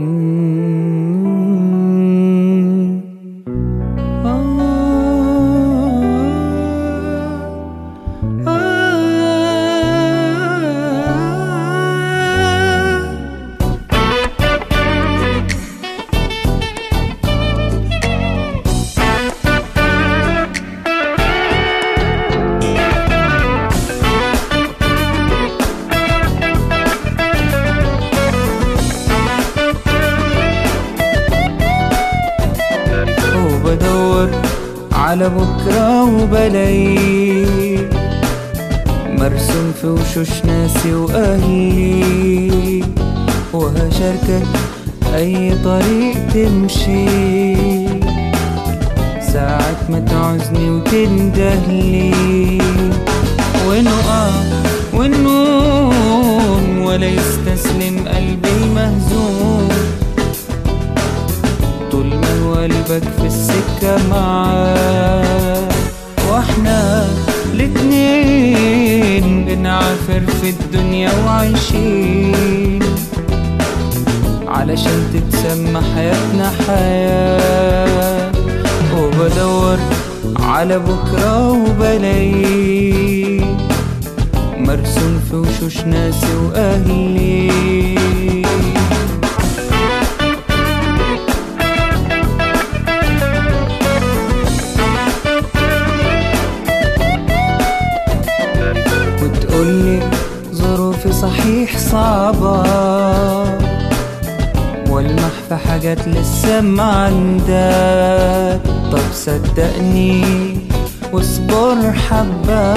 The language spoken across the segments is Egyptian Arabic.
مم. آه. آه. وبدور على بكرة وبلاقيه مرسوم في وشوش ناسي وأهلي وهشاركك أي طريق تمشي ساعات ما تعوزني وتندهلي ونقع ونقوم ولا يستسلم قلبي المهزوم طول ما قلبك في السكة معاه واحنا الاتنين بنعافر في الدنيا وعايشين علشان تتسمى حياتنا حياة وبدور على بكرة وبلاقيه مرسوم في وشوش ناسي وأهلي وتقولي ظروفي صحيح صعبة والمح في حاجات لسه ما عندك طب صدقني واصبر حبة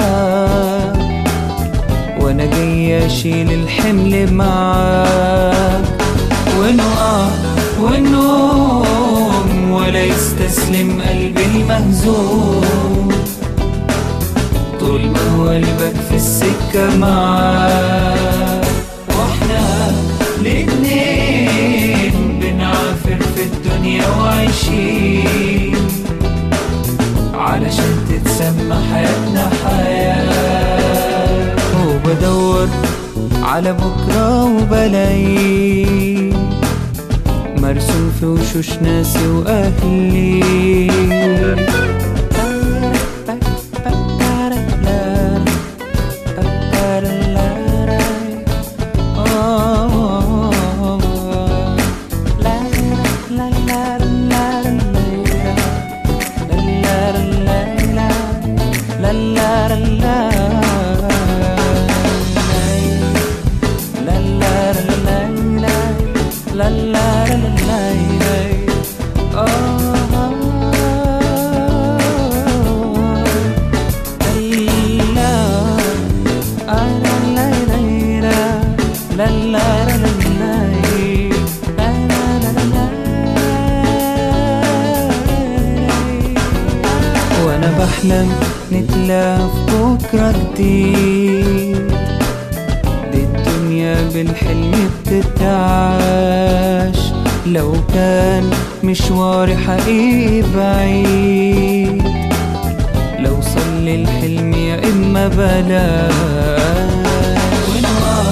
وانا جاي اشيل الحمل معاك ونقع ونقوم ولا يستسلم قلبي المهزوم طول ما هو قلبك في السكة معاه واحنا الاتنين بنعافر في الدنيا وعايشين علشان تتسمى حياتنا حياة وبدور على بكرة وبلاقيه مرسوم في وشوش ناسي وأهلي وانا بحلم نتلاقى في بكرة جديد دي الدنيا بالحلم بتتعاش لو كان مشواري حقيقي بعيد لو صلي الحلم يا اما بلاش ونقع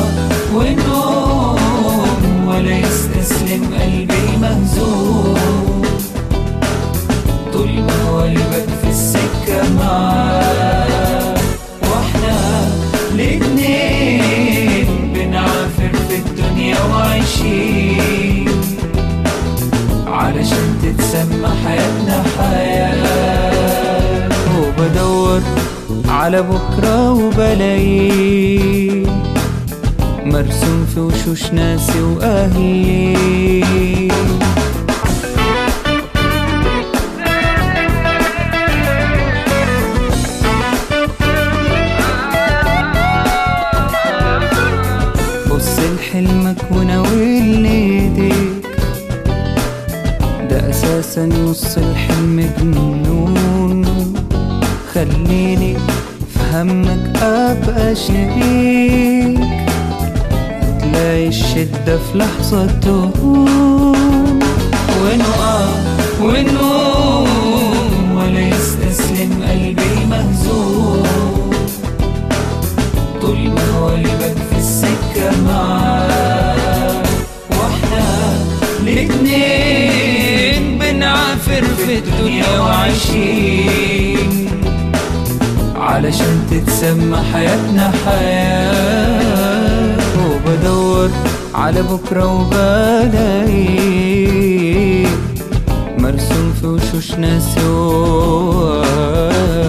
ونقوم ولا يستسلم قلبي مهزوم طول ما هو قلبك في السكة معاه واحنا الاتنين بنعافر في الدنيا وعايشين علشان تتسمى حياتنا حياة وبدور على بكرة وبلاقيه مرسوم في وشوش ناسي وأهلي بص لحلمك وناول ايديك ده اساسا نص الحلم جنون خليني في همك ابقى شريك هتلاقي الشدة في لحظة تهون ونقع ونقوم ولا يستسلم قلبي مهزوم طول ما هو قلبك في السكة معاه واحنا في الدنيا وعايشين علشان تتسمى حياتنا حياة وبدور على بكرة وبلاقي مرسوم في وشوشنا سوا